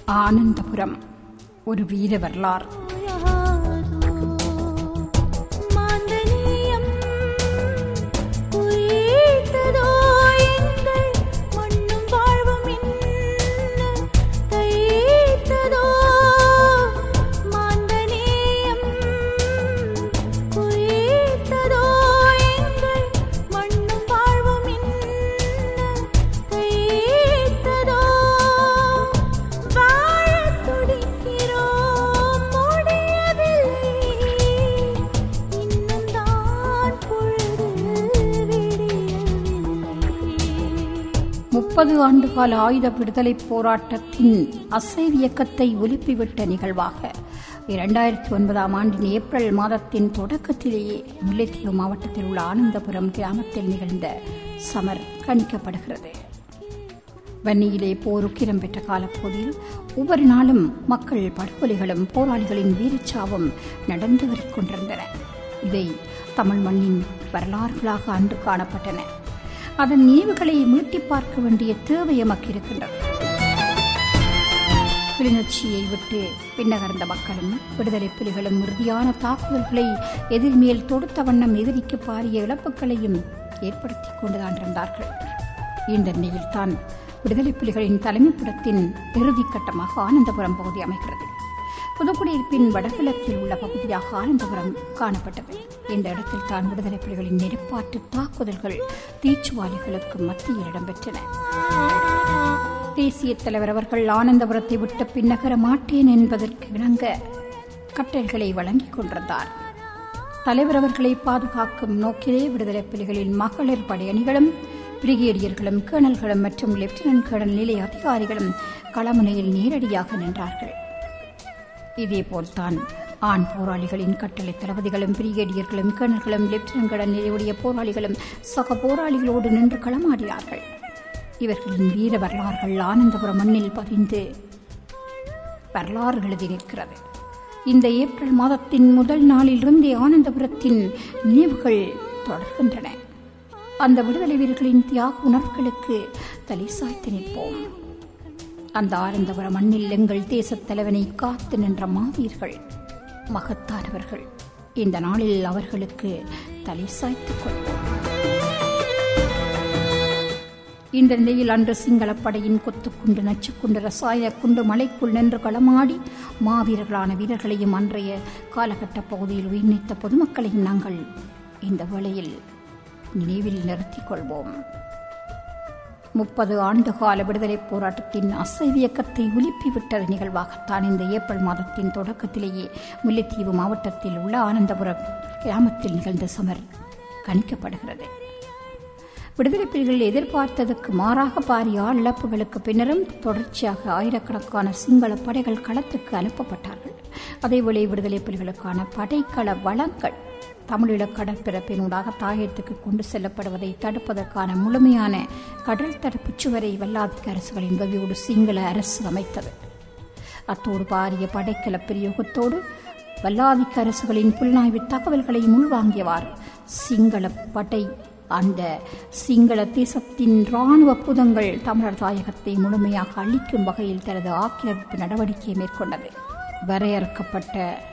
ஆனந்தபுரம் ஒரு வீர வரலாறு மாந்தனியம் குறித்ததோ எங்கள் மண்ணும் வாழ்வும் என்ன தைத்ததோ மாந்தனியம் குறித்ததோ எங்கள் மண்ணும் வாழ்வும் என்ன தைத்ததோ வாழத் துடிக்கிறோம் முடியவில்லை இன்னும் தான் பொழுது விடியவில்லை முப்பது ஆண்டுகால ஆயுத விடுதலை போராட்டத்தின் அசைவியக்கத்தை ஒலிப்பிவிட்ட நிகழ்வாக இரண்டாயிரத்தி ஒன்பதாம் ஆண்டின் ஏப்ரல் மாதத்தின் தொடக்கத்திலேயே முல்லைத்தீவு மாவட்டத்தில் உள்ள ஆனந்தபுரம் கிராமத்தில் நிகழ்ந்த சமர் கணிக்கப்படுகிறது வன்னியிலே போருக்கிரம் பெற்ற காலப்போதில் ஒவ்வொரு நாளும் மக்கள் படுகொலைகளும் போராளிகளின் வீரச்சாவும் நடந்து வரிக் கொண்டிருந்தன இதை தமிழ் மண்ணின் வரலாறுகளாக அன்று காணப்பட்டன அதன் நினைவுகளை மீட்டிப் பார்க்க வேண்டிய தேவை எமக்கு இருக்கின்றது கிளிநொச்சியை விட்டு பின்னகர்ந்த மக்களும் விடுதலை புலிகளும் உறுதியான தாக்குதல்களை எதிர்மேல் தொடுத்த வண்ணம் எதிரிக்கு பாரிய இழப்புகளையும் ஏற்படுத்திக் கொண்டுதான் இருந்தார்கள் இந்த நிலையில்தான் விடுதலை புலிகளின் தலைமைப்பிடத்தின் இறுதிக் கட்டமாக ஆனந்தபுரம் பகுதி அமைகிறது புதுக்குடியிருப்பின் வடகிழக்கில் உள்ள பகுதியாக ஆனந்தபுரம் காணப்பட்டது இந்த இடத்தில் தான் விடுதலை புலிகளின் நெருப்பாட்டு தாக்குதல்கள் தீச்சுவாலிகளுக்கு மத்தியில் இடம்பெற்றன தேசிய தலைவர் அவர்கள் ஆனந்தபுரத்தை விட்டு பின்னகர மாட்டேன் என்பதற்கு இணங்க கட்டளைகளை வழங்கிக் கொண்டிருந்தார் தலைவர் அவர்களை பாதுகாக்கும் நோக்கிலே விடுதலை புலிகளின் மகளிர் படையணிகளும் பிரிகேடியர்களும் கேர்னல்களும் மற்றும் லெப்டினன்ட் கேர்னல் நிலை அதிகாரிகளும் களமுனையில் நேரடியாக நின்றார்கள் இதேபோல்தான் ஆண் போராளிகளின் கட்டளை தளபதிகளும் பிரிகேடியர்களும் கேர்னல்களும் லெப்டினன்ட் கேர்னல் நிலையுடைய போராளிகளும் சக போராளிகளோடு நின்று களமாடினார்கள் இவர்களின் வீர வரலாறுகள் ஆனந்தபுரம் மண்ணில் பதிந்து வரலாறு எழுதி நிற்கிறது இந்த ஏப்ரல் மாதத்தின் முதல் நாளிலிருந்தே ஆனந்தபுரத்தின் நினைவுகள் தொடர்கின்றன அந்த விடுதலை வீரர்களின் தியாக உணர்வுகளுக்கு தலை சாய்த்து நிற்போம் அந்த ஆனந்தபுரம் மண்ணில் எங்கள் தேசத் தலைவனை காத்து நின்ற மாவீர்கள் மகத்தானவர்கள் இந்த நாளில் அவர்களுக்கு தலை சாய்த்துக் கொள்வோம் இந்த நிலையில் அன்று சிங்களப் படையின் கொத்துக்குண்டு நச்சுக்குண்டு ரசாயன குண்டு மலைக்குள் நின்று களமாடி மாவீரர்களான வீரர்களையும் அன்றைய காலகட்ட பகுதியில் உயிர்நீத்த பொதுமக்களையும் நாங்கள் இந்த வேளையில் நினைவில் நிறுத்திக் கொள்வோம் முப்பது ஆண்டுகால விடுதலைப் போராட்டத்தின் அசைவியக்கத்தை ஒலிப்பிவிட்ட நிகழ்வாகத்தான் இந்த ஏப்ரல் மாதத்தின் தொடக்கத்திலேயே முல்லைத்தீவு மாவட்டத்தில் உள்ள ஆனந்தபுரம் கிராமத்தில் நிகழ்ந்த சமர் கணிக்கப்படுகிறது விடுதலை புலிகள் எதிர்பார்த்ததற்கு மாறாக பாரிய ஆள் இழப்புகளுக்கு பின்னரும் தொடர்ச்சியாக ஆயிரக்கணக்கான சிங்கள படைகள் களத்துக்கு அனுப்பப்பட்டார்கள் அதேவேளை விடுதலை புலிகளுக்கான படைக்கள வளங்கள் தமிழீழ கடற்பரப்பினூடாக தாயத்துக்கு கொண்டு செல்லப்படுவதை தடுப்பதற்கான முழுமையான கடல் தடுப்புச் சுவரை வல்லாதிக்க அரசுகளின் உதவியோடு சிங்கள அரசு அமைத்தது அத்தோடு பாரிய படைக்கல பிரயோகத்தோடு வல்லாதிக்க அரசுகளின் புலனாய்வு தகவல்களை உள்வாங்கியவாறு சிங்கள படை அந்த சிங்கள தேசத்தின் இராணுவ புதங்கள் தமிழர் தாயகத்தை முழுமையாக அழிக்கும் வகையில் தனது ஆக்கிரமிப்பு நடவடிக்கையை மேற்கொண்டது வரையறுக்கப்பட்ட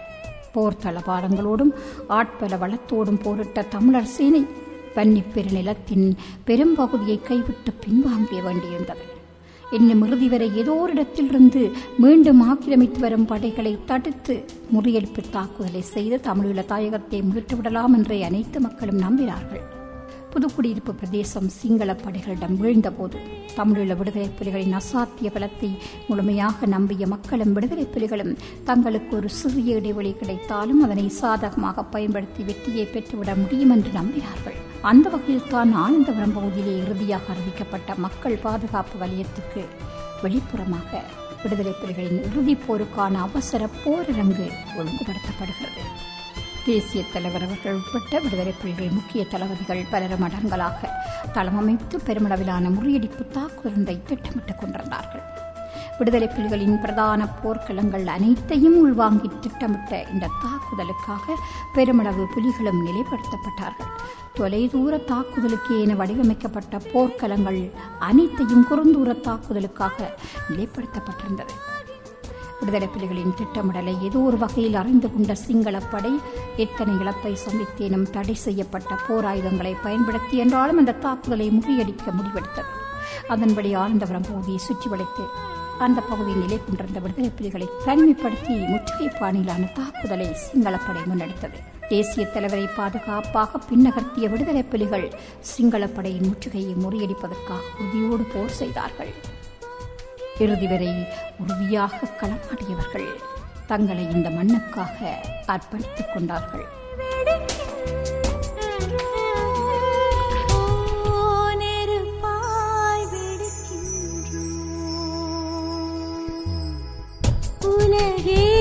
போர் தளபாடங்களோடும் ஆட்பல வளத்தோடும் போரிட்ட தமிழர் சேனை வன்னிப் பெருநிலத்தின் பெரும்பகுதியை கைவிட்டு பின்வாங்க வேண்டியிருந்தது இன்னும் இறுதி வரை ஏதோ ஒரு இடத்திலிருந்து மீண்டும் ஆக்கிரமித்து வரும் படைகளை தடுத்து முறியடிப்பு தாக்குதலை செய்து தமிழீழ தாயகத்தை மீட்டுவிடலாம் என்றே அனைத்து மக்களும் நம்பினார்கள் புதுக்குடியிருப்பு பிரதேசம் சிங்கள படைகளிடம் வீழ்ந்தபோது தமிழீழ விடுதலை புலிகளின் அசாத்திய பலத்தை முழுமையாக நம்பிய மக்களும் விடுதலை புலிகளும் தங்களுக்கு ஒரு சிறிய இடைவெளி கிடைத்தாலும் அதனை சாதகமாக பயன்படுத்தி வெற்றியை பெற்றுவிட முடியும் என்று நம்பினார்கள் அந்த வகையில் தான் ஆனந்தபுரம் பகுதியிலே இறுதியாக அறிவிக்கப்பட்ட மக்கள் பாதுகாப்பு வலயத்துக்கு வெளிப்புறமாக விடுதலை புலிகளின் இறுதிப் போருக்கான அவசர போரரங்கு ஒழுங்குபடுத்தப்படுகிறது தேசிய தலைவர் அவர்கள் உட்பட்ட விடுதலை புலிகள் முக்கிய தளபதிகள் பலரும் அடங்கலாக தளமமைத்து பெருமளவிலான முறியடிப்பு தாக்குதலை திட்டமிட்டுக் கொண்டிருந்தார்கள் விடுதலை புலிகளின் பிரதான போர்க்களங்கள் அனைத்தையும் உள்வாங்கி திட்டமிட்ட இந்த தாக்குதலுக்காக பெருமளவு புலிகளும் நிலைப்படுத்தப்பட்டார்கள் தொலைதூர தாக்குதலுக்கு என வடிவமைக்கப்பட்ட போர்க்களங்கள் அனைத்தையும் குறுந்தூர தாக்குதலுக்காக நிலைப்படுத்தப்பட்டிருந்தது விடுதலை புலிகளின் திட்டமிடலை ஏதோ ஒரு வகையில் அறிந்து கொண்ட சிங்களப்படை எத்தனை இழப்பை சந்தித்தேனும் தடை செய்யப்பட்ட போர் ஆயுதங்களை பயன்படுத்தி என்றாலும் அந்த தாக்குதலை முறியடிக்க முடிவெடுத்தது அதன்படி ஆனந்தபுரம் பகுதியை சுற்றி வளைத்து அந்த பகுதியில் நிலை கொண்டிருந்த விடுதலை புலிகளை தனிமைப்படுத்தி முற்றுகை பாணியிலான தாக்குதலை சிங்களப்படை முன்னெடுத்தது தேசிய தலைவரை பாதுகாப்பாக பின்னகர்த்திய விடுதலை புலிகள் சிங்களப்படையின் முற்றுகையை முறியடிப்பதற்காக உறுதியோடு போர் செய்தார்கள் இறுதி வரை உறுதியாக களமாடியவர்கள் தங்களை இந்த மண்ணுக்காக அர்ப்பணித்துக் கொண்டார்கள் நெருப்பாய் வெடிக்கின்றோம். உலகே